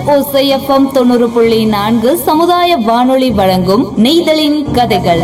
ஓசைஎஃப்எம் தொண்ணூறு புள்ளி நான்கு சமுதாய வானொலி வழங்கும் நெய்தலின் கதைகள்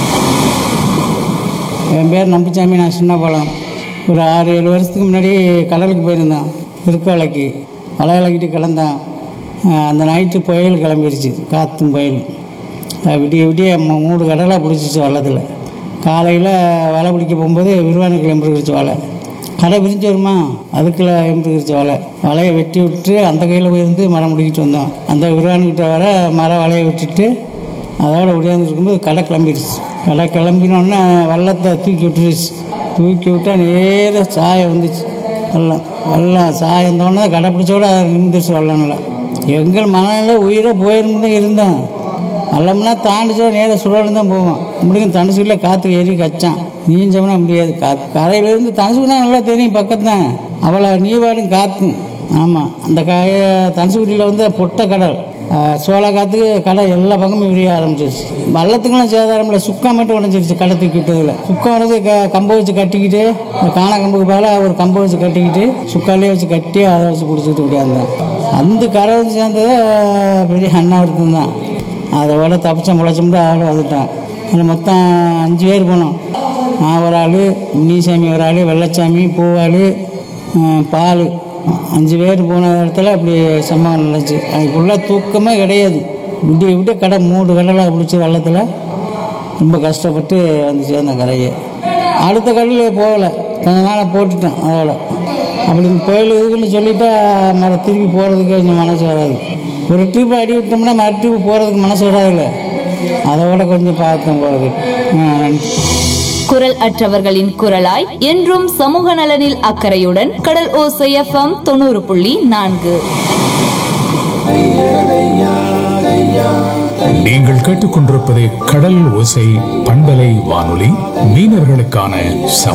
என் பேர் நம்பிச்சாமி நான் சின்ன பழம் ஒரு ஆறு ஏழு வருஷத்துக்கு முன்னாடி கடலுக்கு போயிருந்தேன் திருக்கோலைக்கு வலை விளக்கிட்டு கிளந்தேன் அஹ் அந்த நைட்டு புயல் கிளம்பிடுச்சு காற்றும் புயல் அஹ் விடிய விடிய ம- மூணு கடலாக பிடிச்சிச்சு வள்ளத்தில் காலையில் வலை பிடிக்க போகும்போது விரிவானுக்கு எம்பிருக்கிச்சு வலை கடை விரிஞ்சு வருமா அதுக்குள்ள எம்பிருக்கிச்சு வலை வலையை வெட்டி விட்டு அந்த கையில் போயிருந்து மரம் பிடிக்கிட்டு வந்தோம் அந்த விரிவானுக்கிட்ட வர மரம் வலையை விட்டுட்டு அதோட ஒடியாந்துருக்கும்போது கடை கிளம்பிடுச்சு கடை கிளம்பினோடனே வள்ளத்தை தூக்கி விட்டுருச்சு தூக்கி விட்டா நேராக சாயம் வந்துச்சு வெள்ளம் வெள்ளம் சாயம் தோணே கடை பிடிச்சோட நிமிந்துச்சு வெள்ளம்ல எங்கள் மனநில உயிரை போயிருந்து தான் இருந்தோம் வெள்ளம்னா தாண்டிச்சோட நேராக சுழலும் தான் போவோம் முடியும் தனுசுக்குள்ளே காற்று ஏறி கச்சான் நீஞ்சோம்னா முடியாது காற்று கரையிலேருந்து தனுசுக்கு தான் நல்லா தெரியும் பக்கத்து தான் அவ்வளோ நீவாடும் காற்றும் ஆமாம் அந்த காய தனுசுக்குடியில் வந்து பொட்டை கடல் ஆஹ் சோள காற்றுக்கு கடை எல்லா பக்கமும் விரிய ஆரம்பிச்சிருச்சு வள்ளத்துக்கெல்லாம் சேதாரம் இல்லை சுக்கா மட்டும் உடஞ்சிருச்சு கடை தூக்கி விட்டதில் சுக்கா உடஞ்சி க கம்பை வச்சு கட்டிக்கிட்டு இந்த காணா கம்புக்கு பதிலாக ஒரு கம்பை வச்சு கட்டிக்கிட்டு சுக்காலே வச்சு கட்டி அதை வச்சு பிடிச்சிட்டு விடியாந்தேன் அந்த கரை வந்து சேர்ந்தது ஆஹ் பெரிய அண்ணாவிரத்தம் தான் அதோட தப்பிச்ச முளைச்சோம்ட்டு ஆள் வந்துட்டான் அதில் மொத்தம் அஞ்சு பேர் போனோம் நான் ஒரு ஆள் முனிசாமி ஒரு ஆள் வெள்ளச்சாமி பூவாள் பால் அஞ்சு பேர் போன இடத்துல அப்படி சம்பவம் நடந்துச்சு அதுக்குள்ள தூக்கமே கிடையாது விடிய விட்டு கடை மூணு கடலாக பிடிச்சி வெள்ளத்தில் ரொம்ப கஷ்டப்பட்டு வந்து சேர்ந்தேன் கரையை அடுத்த கடலில் போகலை கொஞ்ச நாள் போட்டுட்டேன் அதோட அப்படி கோயில் இதுக்குன்னு சொல்லிட்டா மறு திருப்பி போகிறதுக்கு கொஞ்சம் மனசு வராது ஒரு ட்ரிப் அடி விட்டோம்னா மறு ட்ரிப் போகிறதுக்கு மனசு வராதுல்ல அதோட கொஞ்சம் பார்த்தேன் போகிறதுக்கு ஆ நன்றி குரல் அற்றவர்களின் குரலாய் என்றும் சமூக நலனில் அக்கறையுடன் கடல் ஓசைஎஃப்எம் தொண்ணூறு புள்ளி நான்கு நீங்கள் கேட்டுக்கொண்டிருப்பது கடல் ஓசை பண்பலை வானொலி மீனவர்களுக்கான சம